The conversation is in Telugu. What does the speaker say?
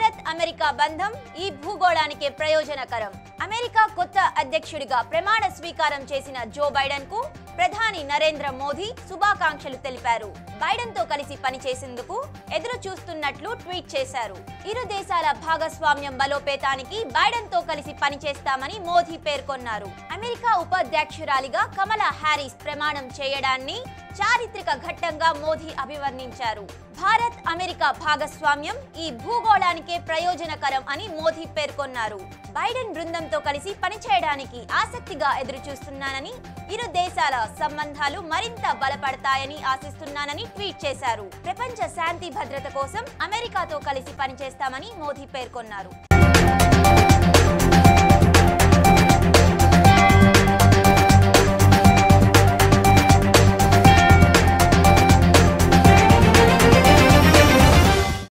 భారత్ అమెరికా బంధం ఈ భూగోళానికే ప్రయోజనకరం అమెరికా కొత్త అధ్యక్షుడిగా ప్రమాణ స్వీకారం చేసిన జో బైడెన్ కు ప్రధాని నరేంద్ర మోదీ శుభాకాంక్షలు తెలిపారు బైడెన్ తో కలిసి పనిచేసేందుకు ఎదురు చూస్తున్నట్లు ట్వీట్ చేశారు ఇరు దేశాల భాగస్వామ్యం బలోపేతానికి బైడెన్ తో కలిసి పనిచేస్తామని మోదీ పేర్కొన్నారు అమెరికా ఉపాధ్యక్షురాలిగా కమలా హ్యారిస్ ప్రమాణం చేయడాన్ని చారిత్రక ఘట్టంగా మోదీ అభివర్ణించారు భారత్ అమెరికా భాగస్వామ్యం ఈ భూగోళానికే ప్రయోజనకరం అని మోదీ పేర్కొన్నారు బైడెన్ బృందంతో కలిసి పనిచేయడానికి ఆసక్తిగా ఎదురుచూస్తున్నానని ఇరు దేశాల సంబంధాలు మరింత బలపడతాయని ఆశిస్తున్నానని ట్వీట్ చేశారు ప్రపంచ శాంతి భద్రత కోసం అమెరికాతో కలిసి పనిచేస్తామని మోదీ పేర్కొన్నారు